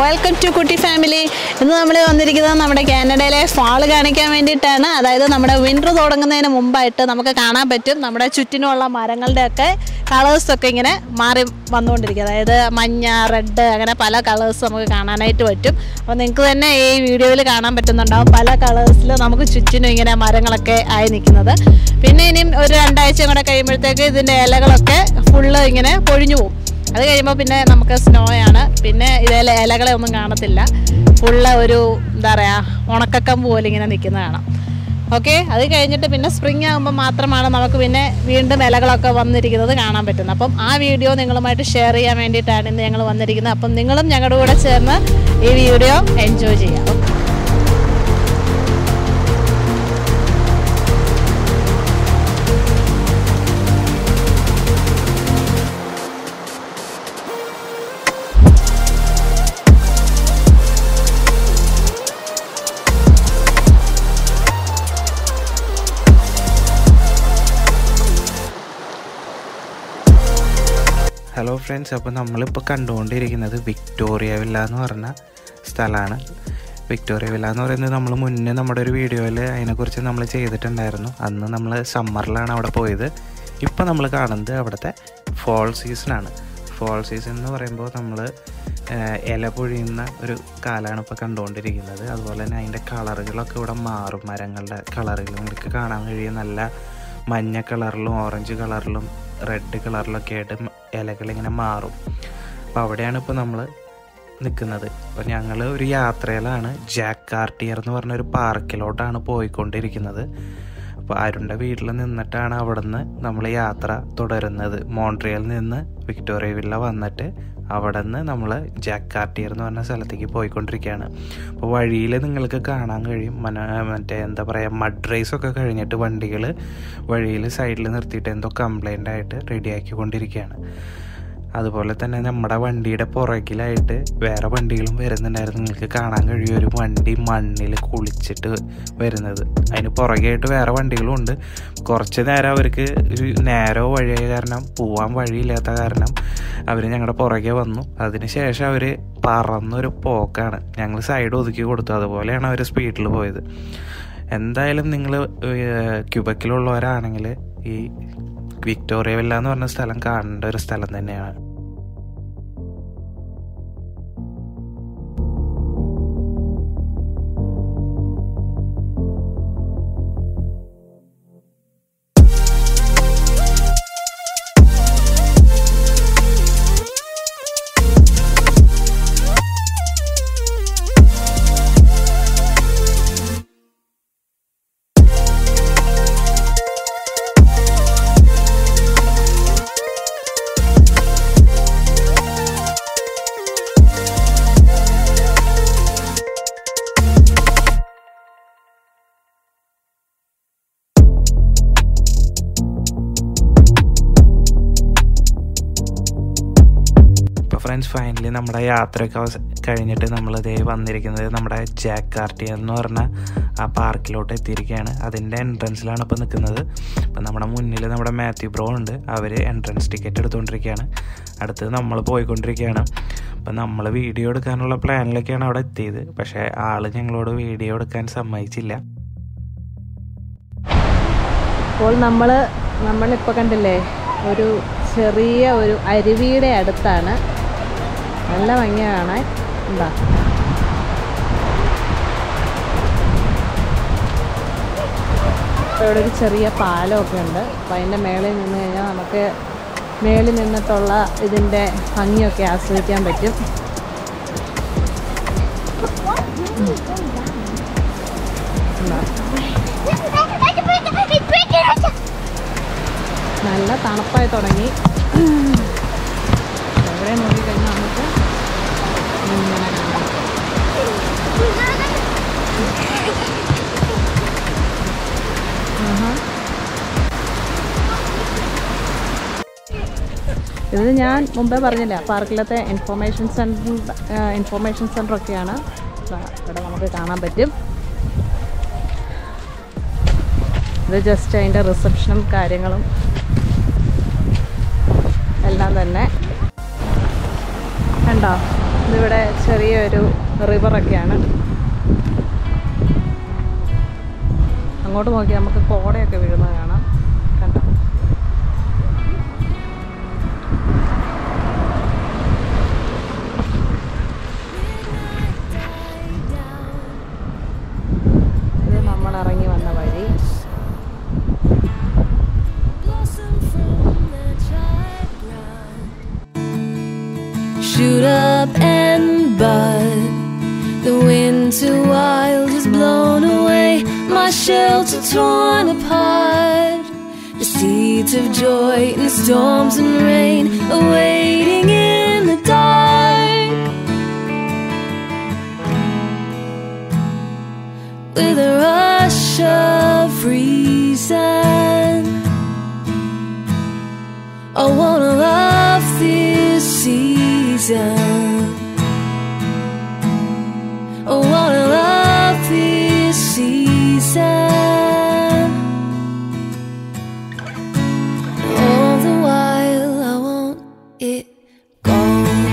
Welcome to കുട്ടി family ഇന്ന് നമ്മൾ വന്നിരിക്കുന്നത് നമ്മുടെ കാനഡയിലെ ഫാള് കാണിക്കാൻ വേണ്ടിയിട്ടാണ് അതായത് നമ്മുടെ വിൻ്റർ തുടങ്ങുന്നതിന് മുമ്പായിട്ട് നമുക്ക് കാണാൻ പറ്റും നമ്മുടെ ചുറ്റിനുമുള്ള മരങ്ങളുടെയൊക്കെ കളേഴ്സൊക്കെ ഇങ്ങനെ മാറി വന്നുകൊണ്ടിരിക്കുക അതായത് മഞ്ഞ റെഡ് അങ്ങനെ പല കളേഴ്സ് നമുക്ക് കാണാനായിട്ട് പറ്റും അപ്പോൾ നിങ്ങൾക്ക് തന്നെ ഈ വീഡിയോയിൽ കാണാൻ പറ്റുന്നുണ്ടാവും പല കളേഴ്സിൽ നമുക്ക് ചുറ്റിനും ഇങ്ങനെ മരങ്ങളൊക്കെ ആയി നിൽക്കുന്നത് പിന്നെ ഇനിയും ഒരു രണ്ടാഴ്ച കൂടെ കഴിയുമ്പോഴത്തേക്ക് ഇതിൻ്റെ ഇലകളൊക്കെ ഫുള്ള് ഇങ്ങനെ പൊഴിഞ്ഞു പോകും അത് കഴിയുമ്പോൾ പിന്നെ നമുക്ക് സ്നോ ആണ് പിന്നെ ഇതിലെ ഇലകളെ ഒന്നും കാണത്തില്ല ഫുള്ള് ഒരു എന്താ പറയുക ഉണക്കക്കമ്പ് പോലെ ഇങ്ങനെ നിൽക്കുന്ന കാണാം ഓക്കെ അത് കഴിഞ്ഞിട്ട് പിന്നെ സ്പ്രിങ് ആകുമ്പോൾ മാത്രമാണ് നമുക്ക് പിന്നെ വീണ്ടും ഇലകളൊക്കെ വന്നിരിക്കുന്നത് കാണാൻ പറ്റുന്നത് അപ്പം ആ വീഡിയോ നിങ്ങളുമായിട്ട് ഷെയർ ചെയ്യാൻ വേണ്ടിയിട്ടാണ് ഇന്ന് ഞങ്ങൾ വന്നിരിക്കുന്നത് അപ്പം നിങ്ങളും ഞങ്ങളുടെ കൂടെ ചേർന്ന് ഈ വീഡിയോ എൻജോയ് ചെയ്യാം ഹലോ ഫ്രണ്ട്സ് അപ്പോൾ നമ്മളിപ്പോൾ കണ്ടുകൊണ്ടിരിക്കുന്നത് വിക്ടോറിയ വില്ല എന്ന് പറഞ്ഞ സ്ഥലമാണ് വിക്ടോറിയ വില്ല എന്ന് പറയുന്നത് നമ്മൾ മുന്നേ നമ്മുടെ ഒരു വീഡിയോയിൽ അതിനെക്കുറിച്ച് നമ്മൾ ചെയ്തിട്ടുണ്ടായിരുന്നു അന്ന് നമ്മൾ സമ്മറിലാണ് അവിടെ പോയത് ഇപ്പോൾ നമ്മൾ കാണുന്നത് അവിടുത്തെ ഫോൾ സീസണാണ് ഫോൾ സീസൺ എന്ന് പറയുമ്പോൾ നമ്മൾ ഇല പൊഴിയുന്ന ഒരു കാലമാണ് ഇപ്പോൾ കണ്ടുകൊണ്ടിരിക്കുന്നത് അതുപോലെ തന്നെ അതിൻ്റെ കളറുകളൊക്കെ ഇവിടെ മാറും മരങ്ങളുടെ കളറുകൾ നിങ്ങൾക്ക് കാണാൻ കഴിയും നല്ല മഞ്ഞ കളറിലും ഓറഞ്ച് കളറിലും റെഡ് കളറിലൊക്കെ ആയിട്ട് ഇലകൾ ഇങ്ങനെ മാറും അപ്പോൾ അവിടെയാണ് ഇപ്പോൾ നമ്മൾ നിൽക്കുന്നത് അപ്പോൾ ഞങ്ങൾ ഒരു യാത്രയിലാണ് ജാക്ക് കാർട്ടിയർ എന്ന് പറഞ്ഞ ഒരു പാർക്കിലോട്ടാണ് പോയിക്കൊണ്ടിരിക്കുന്നത് അപ്പോൾ അരുണിൻ്റെ വീട്ടിൽ നിന്നിട്ടാണ് അവിടുന്ന് നമ്മൾ യാത്ര തുടരുന്നത് മോൺട്രിയൽ നിന്ന് വിക്ടോറിയ വില്ല വന്നിട്ട് അവിടെ നിന്ന് നമ്മൾ ജാക്ക് കാർട്ടിയർ എന്ന് പറഞ്ഞ സ്ഥലത്തേക്ക് പോയിക്കൊണ്ടിരിക്കുകയാണ് അപ്പോൾ വഴിയിൽ നിങ്ങൾക്ക് കാണാൻ കഴിയും മന മറ്റേ എന്താ പറയുക മഡ് റേസ് ഒക്കെ കഴിഞ്ഞിട്ട് വണ്ടികൾ വഴിയിൽ സൈഡിൽ നിർത്തിയിട്ട് എന്തോ കംപ്ലൈൻ്റ് ആയിട്ട് റെഡിയാക്കിക്കൊണ്ടിരിക്കുകയാണ് അതുപോലെ തന്നെ നമ്മുടെ വണ്ടിയുടെ പുറകിലായിട്ട് വേറെ വണ്ടികളും വരുന്നുണ്ടായിരുന്നു നിങ്ങൾക്ക് കാണാൻ കഴിയും ഒരു വണ്ടി മണ്ണിൽ കുളിച്ചിട്ട് വരുന്നത് അതിന് പുറകെയായിട്ട് വേറെ വണ്ടികളും ഉണ്ട് കുറച്ച് നേരം അവർക്ക് ഒരു നേരോ വഴിയായ കാരണം പോവാൻ വഴിയില്ലാത്ത കാരണം അവർ ഞങ്ങളുടെ പുറകെ വന്നു അതിന് ശേഷം അവർ പറന്നൊരു പോക്കാണ് ഞങ്ങൾ സൈഡ് ഒതുക്കി കൊടുത്തു അതുപോലെയാണ് അവർ സ്പീഡിൽ പോയത് എന്തായാലും നിങ്ങൾ ക്യൂബക്കിലുള്ളവരാണെങ്കിൽ ഈ വിക്ടോറിയ വില്ല എന്ന് പറഞ്ഞ സ്ഥലം കാണേണ്ട ഒരു സ്ഥലം തന്നെയാണ് ഇപ്പോൾ ഫ്രണ്ട്സ് ഫൈനലി നമ്മുടെ യാത്രയൊക്കെ അവസ കഴിഞ്ഞിട്ട് നമ്മൾ ഇതേ വന്നിരിക്കുന്നത് നമ്മുടെ ജാക്ക് കാർട്ടിയർ എന്ന് പറഞ്ഞ ആ പാർക്കിലോട്ട് എത്തിയിരിക്കുകയാണ് അതിൻ്റെ എൻട്രൻസിലാണ് ഇപ്പോൾ നിൽക്കുന്നത് അപ്പം നമ്മുടെ മുന്നിൽ നമ്മുടെ മാത്യു ബ്രോ ഉണ്ട് അവർ എൻട്രൻസ് ടിക്കറ്റ് എടുത്തുകൊണ്ടിരിക്കുകയാണ് അടുത്തത് നമ്മൾ പോയിക്കൊണ്ടിരിക്കുകയാണ് അപ്പം നമ്മൾ വീഡിയോ എടുക്കാനുള്ള പ്ലാനിലൊക്കെയാണ് അവിടെ എത്തിയത് പക്ഷേ ആൾ ഞങ്ങളോട് വീഡിയോ എടുക്കാൻ സമ്മതിച്ചില്ല അപ്പോൾ നമ്മൾ നമ്മളിപ്പോൾ കണ്ടില്ലേ ഒരു ചെറിയ ഒരു അരുവിയുടെ അടുത്താണ് നല്ല ഭംഗിയ കാണാൻ എന്താ ഇവിടെ ഒരു ചെറിയ പാലമൊക്കെ ഉണ്ട് അപ്പോൾ അതിൻ്റെ മേളിൽ നിന്ന് കഴിഞ്ഞാൽ നമുക്ക് മേളിൽ നിന്നിട്ടുള്ള ഇതിൻ്റെ ഭംഗിയൊക്കെ ആസ്വദിക്കാൻ പറ്റും ഉണ്ടോ? നല്ല തണുപ്പായി തുടങ്ങി എവിടെ നോക്കിക്കഴിഞ്ഞാൽ നമുക്ക് ഇങ്ങനെ കാണാം ആഹാ. ഇത് ഞാൻ മുമ്പേ പറഞ്ഞില്ല പാർക്കിലത്തെ ഇൻഫോർമേഷൻ സെൻറ്റർ ഇൻഫോർമേഷൻ സെൻ്റർ ഒക്കെയാണ് ദാ ഇവിടെ നമുക്ക് കാണാൻ പറ്റും ഇത് ജസ്റ്റ് അതിൻ്റെ റിസപ്ഷനും കാര്യങ്ങളും എല്ലാം തന്നെ കണ്ടോ ഇതിവിടെ ചെറിയൊരു റിവറൊക്കെയാണ് അങ്ങോട്ട് നോക്കി നമുക്ക് കോടയൊക്കെ വീഴുന്നത് കാണാം കണ്ടോ ഇത് നമ്മൾ ഇറങ്ങി വന്ന വഴി Shoot up and bud. The winter wild has blown away my shelter torn apart. The seeds of joy in storms and rain awaiting in the dark. With a rush of reason. I wanna love this season. I wanna love this season. All the while, I want it gone.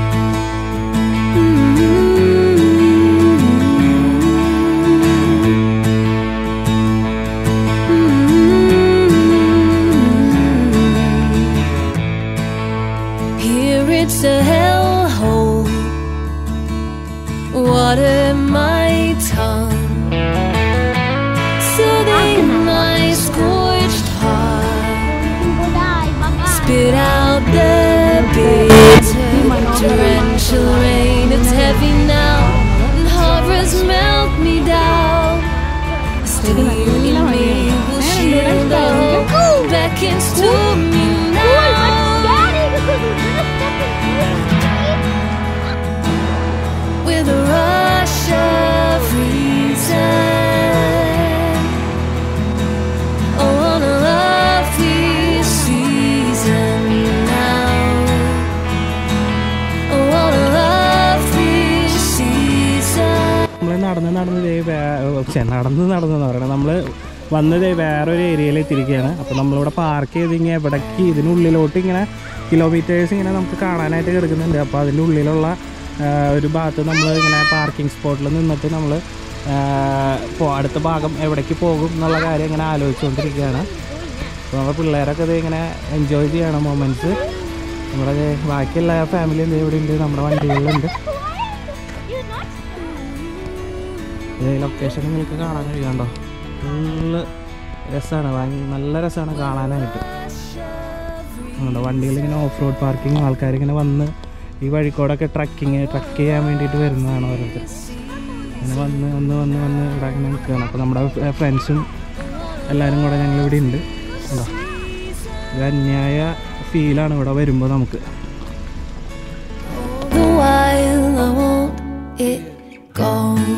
Here it's a hellhole. Water my tongue, soothing my scorched heart. Spit out the bitter, torrential rain. It's heavy now, and horrors melt me down. The steam in me will shield the hope beckons to me now. with a rush of reason. I wanna love this season now. I wanna love this season. നമ്മൾ നടന്ന് നടന്ന് ദേ വേ- ഛെ, നടന്ന് നടന്നെന്ന് പറയണം നമ്മൾ വന്നത് വേറൊരു ഏരിയയിൽ എത്തിയിരിക്കുകയാണ് അപ്പോൾ നമ്മളിവിടെ പാർക്ക് ചെയ്ത് ഇങ്ങനെ എവിടേക്ക് ഇതിനുള്ളിലോട്ട് ഇങ്ങനെ കിലോമീറ്റേഴ്സ് ഇങ്ങനെ നമുക്ക് കാണാനായിട്ട് കിടക്കുന്നുണ്ട് അപ്പോൾ അതിൻ്റെ ഉള്ളിലുള്ള ആ, ഒരു ഭാഗത്ത് നമ്മൾ ഇങ്ങനെ പാർക്കിംഗ് സ്പോട്ടിൽ നിന്നിട്ട് നമ്മൾ അടുത്ത ഭാഗം എവിടേക്ക് പോകും എന്നുള്ള കാര്യം ഇങ്ങനെ ആലോചിച്ചുകൊണ്ടിരിക്കുകയാണ് അപ്പോൾ നമ്മുടെ പിള്ളേരൊക്കെ ഇത് ഇങ്ങനെ എൻജോയ് ചെയ്യണം മൊമെൻറ്റ്സ് നമ്മുടെ ദേ ബാക്കിയുള്ള ഫാമിലി എന്ത് ഇവിടെ ഉണ്ട് നമ്മുടെ വണ്ടികളിലുണ്ട് ഈ ലൊക്കേഷൻ നിങ്ങൾക്ക് കാണാൻ കഴിയുണ്ടോ ഫുള്ള് രസമാണ് ഭയങ്കര നല്ല രസമാണ് കാണാനായിട്ട് നമ്മുടെ വണ്ടികൾ ഇങ്ങനെ ഓഫ് റോഡ് പാർക്കിംഗ് ആൾക്കാർ ഇങ്ങനെ വന്ന് ഈ വഴിക്കോടൊക്കെ ട്രക്കിങ് ട്രക്ക് ചെയ്യാൻ വേണ്ടിയിട്ട് വരുന്നതാണ് ഓരോരുത്തർ അങ്ങനെ വന്ന് വന്ന് വന്ന് വന്ന് ഇവിടെ ഇങ്ങനെ നിൽക്കുകയാണ് അപ്പോൾ നമ്മുടെ ഫ്രണ്ട്സും എല്ലാവരും കൂടെ ഞങ്ങൾ ഇവിടെ ഉണ്ട് ഉണ്ടോ ഒരു അന്യായ ഫീലാണ് ഇവിടെ വരുമ്പോൾ നമുക്ക് The while I want it gone.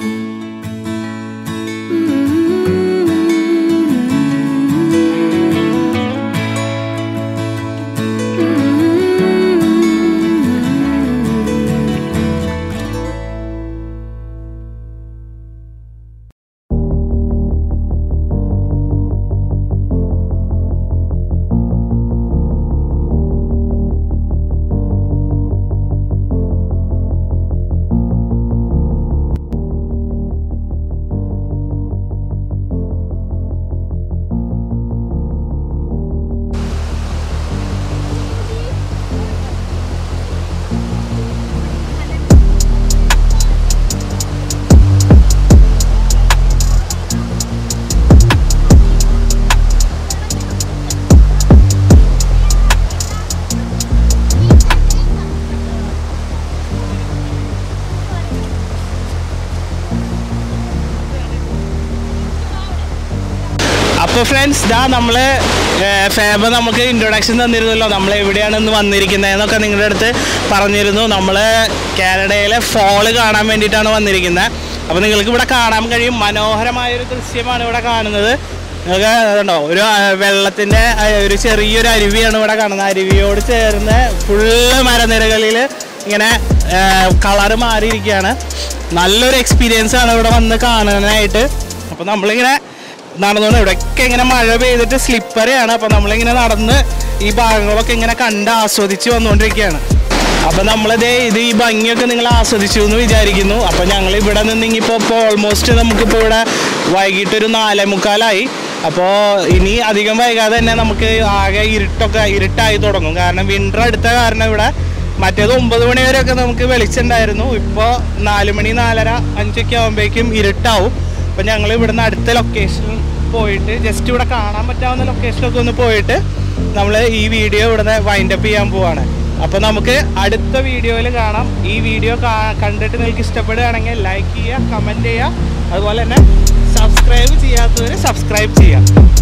അപ്പോൾ ഫ്രണ്ട്സ് ദാ നമ്മൾ ഫേബ നമുക്ക് ഇൻട്രൊഡക്ഷൻ തന്നിരുന്നല്ലോ നമ്മൾ എവിടെയാണെന്ന് വന്നിരിക്കുന്നതെന്നൊക്കെ നിങ്ങളുടെ അടുത്ത് പറഞ്ഞിരുന്നു നമ്മൾ കാനഡയിലെ ഫോള് കാണാൻ വേണ്ടിയിട്ടാണ് വന്നിരിക്കുന്നത് അപ്പോൾ നിങ്ങൾക്ക് ഇവിടെ കാണാൻ കഴിയും മനോഹരമായൊരു ദൃശ്യമാണ് ഇവിടെ കാണുന്നത് നിങ്ങൾക്ക് അതുണ്ടോ ഒരു ആ, വെള്ളത്തിൻ്റെ ആ, ഒരു ചെറിയൊരു അരുവിയാണ് ഇവിടെ കാണുന്നത് അരുവിയോട് ചേർന്ന് ഫുള്ള് മരനിരകളിൽ ഇങ്ങനെ കളറ് മാറിയിരിക്കുകയാണ് നല്ലൊരു എക്സ്പീരിയൻസ് ആണ് ഇവിടെ വന്ന് കാണാനായിട്ട് അപ്പോൾ നമ്മളിങ്ങനെ നടന്നുകൊണ്ട് ഇവിടെയൊക്കെ ഇങ്ങനെ മഴ പെയ്തിട്ട് സ്ലിപ്പറിയാണ് അപ്പോൾ നമ്മളിങ്ങനെ നടന്ന് ഈ ഭാഗങ്ങളൊക്കെ ഇങ്ങനെ കണ്ട് ആസ്വദിച്ച് വന്നുകൊണ്ടിരിക്കുകയാണ് അപ്പോൾ നമ്മളിതേ ഇത് ഈ ഭംഗിയൊക്കെ നിങ്ങൾ ആസ്വദിച്ചു എന്ന് വിചാരിക്കുന്നു അപ്പോൾ ഞങ്ങൾ ഇവിടെ നിന്ന് ഇനിയിപ്പോൾ ഇപ്പോൾ ഓൾമോസ്റ്റ് നമുക്കിപ്പോൾ ഇവിടെ വൈകിട്ടൊരു നാലേ മുക്കാലായി അപ്പോൾ ഇനി അധികം വൈകാതെ തന്നെ നമുക്ക് ആകെ ഇരുട്ടൊക്കെ ഇരുട്ടായി തുടങ്ങും കാരണം വിൻ്റർ അടുത്ത കാരണം ഇവിടെ മറ്റേത് ഒമ്പത് മണി വരെയൊക്കെ നമുക്ക് വെളിച്ചുണ്ടായിരുന്നു ഇപ്പോൾ നാല് മണി നാലര അഞ്ചൊക്കെ ആകുമ്പോഴേക്കും ഇരുട്ടാവും അപ്പോൾ ഞങ്ങൾ ഇവിടുന്ന് അടുത്ത ലൊക്കേഷനിൽ പോയിട്ട് ജസ്റ്റ് ഇവിടെ കാണാൻ പറ്റാവുന്ന ലൊക്കേഷനൊക്കെ ഒന്ന് പോയിട്ട് നമ്മൾ ഈ വീഡിയോ ഇവിടുന്ന് വൈൻഡപ്പ് ചെയ്യാൻ പോവാണ് അപ്പോൾ നമുക്ക് അടുത്ത വീഡിയോയിൽ കാണാം ഈ വീഡിയോ കണ്ടിട്ട് നിങ്ങൾക്ക് ഇഷ്ടപ്പെടുകയാണെങ്കിൽ ലൈക്ക് ചെയ്യുക കമൻറ്റ് ചെയ്യുക അതുപോലെ തന്നെ സബ്സ്ക്രൈബ് ചെയ്യാത്തവർ സബ്സ്ക്രൈബ് ചെയ്യുക